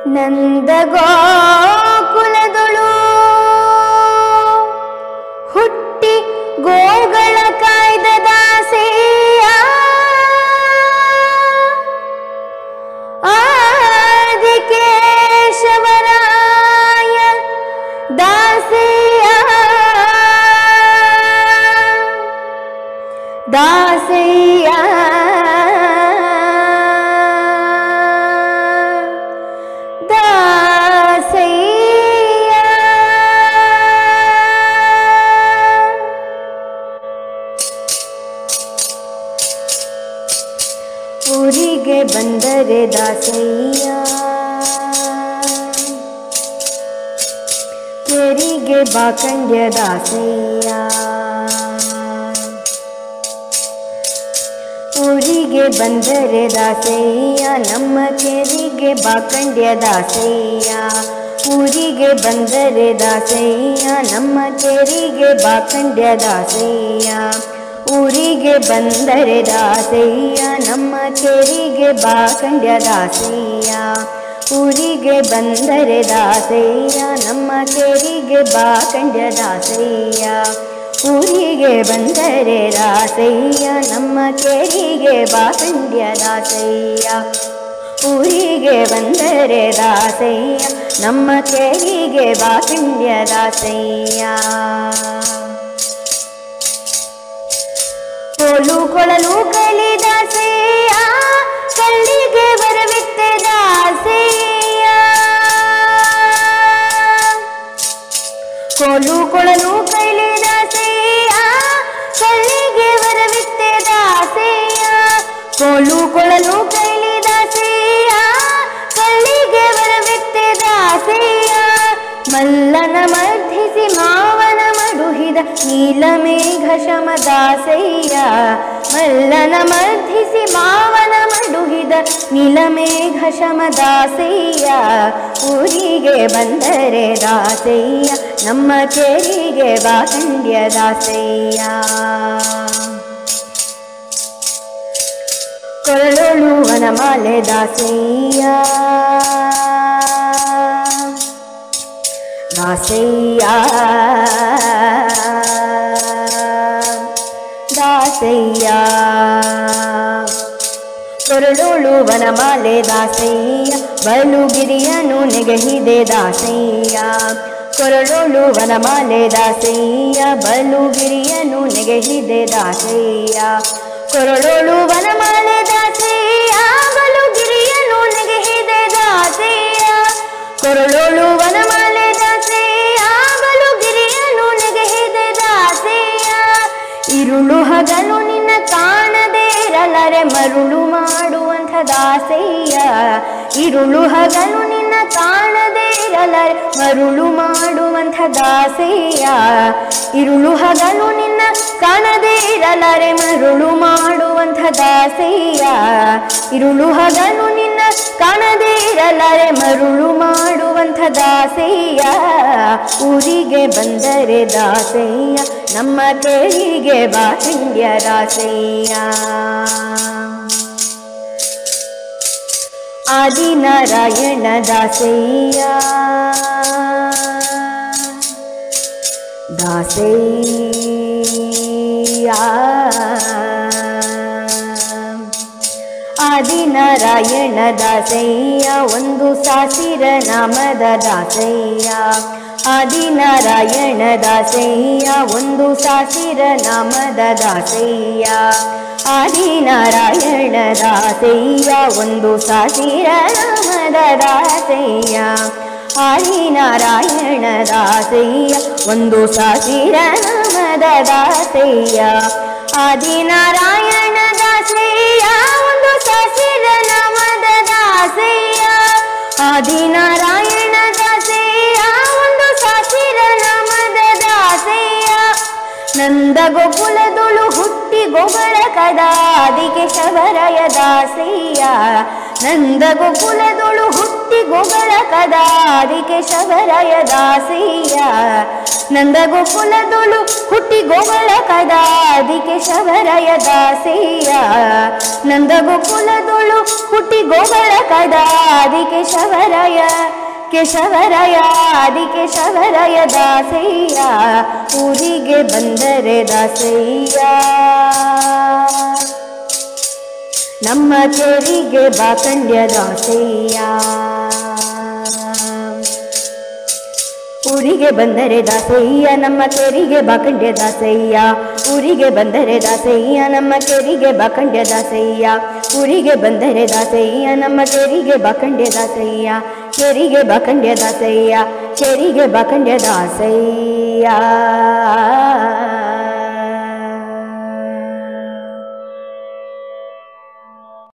ನಂದ ಗೋಕುಲದೊಳು ಹುಟ್ಟಿ ಗೋಗಳ ಕಾಯ್ದ ದಾಸೆಯ ಆದಿಕೇಶವರಾಯ ದಾಸೆಯ ದಾಸೆಯ ಊರಿಗೆ ಬಂದರೆ ದಾಸಯ್ಯ ಕೆರಿಗೆ ಬಾಕಂಡ್ಯ ದಾಸಯ್ಯ ಊರಿಗೆ ಬಂದರೆ ದಾಸಯ್ಯ ನಮ್ಮ ಕೆರಿಗೆ ಬಾಕಂಡ್ಯ ದಾಸಯ್ಯ ಊರಿಗೆ ಬಂದರೆ ದಾಸಯ್ಯ ನಮ್ಮ ಕೆರಿಗೆ ಬಾಕಂಡ್ಯ ದಾಸಯ್ಯ ಊರಿಗೆ ಬಂದರೆ ದಾಸಯ್ಯ ನಮ್ಮ ಕೆರಿಗೆ ಬಾಕಂಡ್ಯ ದಾಸಯ್ಯ ಊರಿಗೆ ಬಂದರೆ ದಾಸಯ್ಯ ನಮ್ಮ ಕೆರಿಗೆ ಬಾಕಂಡ್ಯ ದಾಸಯ್ಯ ಊರಿಗೆ ಬಂದರೆ ದಾಸಯ್ಯ ನಮ್ಮ ಕೆರಿಗೆ ಬಾಕಂಡ್ಯ ದಾಸಯ್ಯ ಊರಿಗೆ ಬಂದರೆ ದಾಸಯ್ಯ ನಮ್ಮ ಕೆರಿಗೆ ಬಾಕಂಡ್ಯ ದಾಸಯ್ಯ ಕೋಲು ಕೊಳಲು ಕಲಿ ದಾಸಯ್ಯ ಕಲ್ಲಿಗೆ ಬರವಿತ್ತೆ ದಾಸಯ್ಯ ಕೋಲು ಕೊಳಲು ಕೈಲಿ ದಾಸಯ್ಯ ಕಲ್ಲಿಗೆ ಬರವಿತ್ತೆ ದಾಸಯ್ಯ ಕೋಲು ಕೊಳಲು ಕೈಲಿ ದಾಸಯ್ಯ ಕಲ್ಲಿಗೆ ಬರವಿತ್ತೆ ದಾಸಯ್ಯ ಮಲ್ಲನ ಮರ್ಧಿಸಿ ಮಾವನ ಮಡುಹಿದ ನೀಲಮೇಘ ಶಮ ದಾಸಯ್ಯ ಮಲ್ಲನ ಮರ್ಧಿಸಿ ಮಾವನ ಮಡುಹಿದ ನೀಲಮೇಘ ಶಮ ದಾಸಯ್ಯ ಊರಿಗೆ ಬಂದರೆ ದಾಸಯ್ಯ ನಮ್ಮ ಕೆರಿಗೆ ಬಾಕಂಡ್ಯ ದಾಸಯ್ಯ ಕೊರಳೊಳು ವನಮಾಲೆ ದಾಸಯ್ಯ ದಾಸಯ್ಯ ದಾಸಯ್ಯ ಕೊರಳೋಳು ವನಮಾಲೆ ದಾಸಯ್ಯ ಬಳುಗಿರಿಯನು ನೆಗಹಿದೆ ದಾಸಯ್ಯ ಕೊರಳೋಳು ವನಮಾಲೆ ದಾಸಯ್ಯ ಬಳುಗಿರಿಯನು ನೆಗಹಿದೆ ದಾಸಯ್ಯ ಕೊರಳೋಳು ವನಮಾಲೆ ದಾಸಯ್ಯ ಬಲುಗಿರಿಯನು ನೆಗಹಿದೆ ದಾಸಯ್ಯ ಕೊರಳೋಳು ವನಮಾಲೆ ದಾಸಯ್ಯ ಬಲುಗಿರಿಯನು ನೆಗಹಿದೆ ದಾಸಯ್ಯ ಇರುಳು ಹಗಲು ನಿನ್ನ ಕಾಣದೇ ಇರಲರೆ ಮರುಳು ಮಾಡುವಂಥ ದಾಸಯ್ಯ ಇರುಳು ಹಗಲು ನಿನ್ನ ಕಾಣದೇ ಇರಲರೆ ಮರುಳು ಮಾಡುವಂಥ ದಾಸಯ್ಯ ಇರುಳು ಹಗಲು ನಿನ್ನ ಕಾಣದೇ ಇರಲರೆ ಮರುಳು ಮಾಡುವಂಥ ದಾಸಯ್ಯ ಇರುಳು ಹಗಲು ನಿನ್ನ ಕಾಣದೇ ಇರಲರೆ ಮರುಳು ಮಾಡುವಂಥ ದಾಸಯ್ಯ ಊರಿಗೆ ಬಂದರೆ ದಾಸಯ್ಯ ನಮ್ಮ ಕೆರಿಗೆ ಬಾಕಂಡ್ಯ ದಾಸಯ್ಯ ಆದಿನಾರಾಯಣ ದಾಸಯ್ಯ ದಾಸಯ್ಯ ಆದಿನಾರಾಯಣ ದಾಸಯ್ಯ ಒಂದು ಸಾಸಿರ ನಾಮದ ದಾಸಯ್ಯ ಆದಿನಾರಾಯಣ ದಾಸಯ್ಯ ಒಂದು ಸಾಸಿರ ನಾಮದ ದಾಸಯ್ಯ ಆದಿನಾರಾಯಣ ದಾಸಯ್ಯ ಒಂದು ಸಾಸಿರ ನಾಮದ ದಾಸಯ್ಯ ಆದಿನಾರಾಯಣ ದಾಸಯ್ಯ ಒಂದು ಸಾಸಿರ ನಾಮದ ದಾಸಯ್ಯ ಆದಿನಾರಾಯಣ ದಾಸಯ್ಯ ಒಂದು ಸಾಸಿರ ನಾಮದ ದಾಸಯ್ಯ ಆದಿನಾರಾಯಣ ದಾಸಯ್ಯ ಒಂದು ಸಾಸಿರ ನಾಮದ ದಾಸಯ್ಯ ನಂದ ಗೋಕುಲದೊಳು ಹುಟ್ಟಿ ಗೋಗಳ ಕದಾದಿಗೆ ಶಬರಯ ದಾಸಯ್ಯ ನಂದ ಗೋಕುಲದೊಳು ಹುಟ್ಟಿ ಗೋಗಳ ಕದಾದಿಗೆ ಶಬರಯ ದಾಸಯ್ಯ ನಂದ ಗೋಕುಲದೊಳು ಹುಟ್ಟಿ ಗೋಗಳ ಕದಾದಿಕೆ ಶಬ ಶಬರಯ ದಾಸಯ್ಯ ನಂದ ಗೋಕುಲದೊಳು ಹುಟ್ಟಿ ಗೋಗಳ ಕದ ಅದಕ್ಕೆ ಶಬರಯ ಕೇಶವರಯ ಆದಿ ಕೇಶವರಯ ದಾಸಯ್ಯ ಊರಿಗೆ ಬಂದರೆ ದಾಸಯ್ಯ ನಮ್ಮ ಕೆರಿಗೆ ಬಾಕಂಡ್ಯ ದಾಸಯ್ಯ ಊರಿಗೆ ಬಂದರೆ ದಾಸಯ್ಯ ನಮ್ಮ ಕೆರಿಗೆ ಬಾಕಂಡ್ಯ ದಾಸಯ್ಯ ಊರಿಗೆ ಬಂದರೆ ದಾಸಯ್ಯ ನಮ್ಮ ಕೆರಿಗೆ ಬಾಕಂಡ್ಯ ದಾಸಯ್ಯ ಊರಿಗೆ ಬಂದರೆ ದಾಸಯ್ಯ ನಮ್ಮ ಕೆರಿಗೆ ಬಾಕಂಡ್ಯ ದಾಸಯ್ಯ ಕೆರಿಗೆ ಬಾಕಂಡ್ಯ ದಾಸಯ್ಯ ಕೆರಿಗೆ ಬಾಕಂಡ್ಯ ದಾಸಯ್ಯ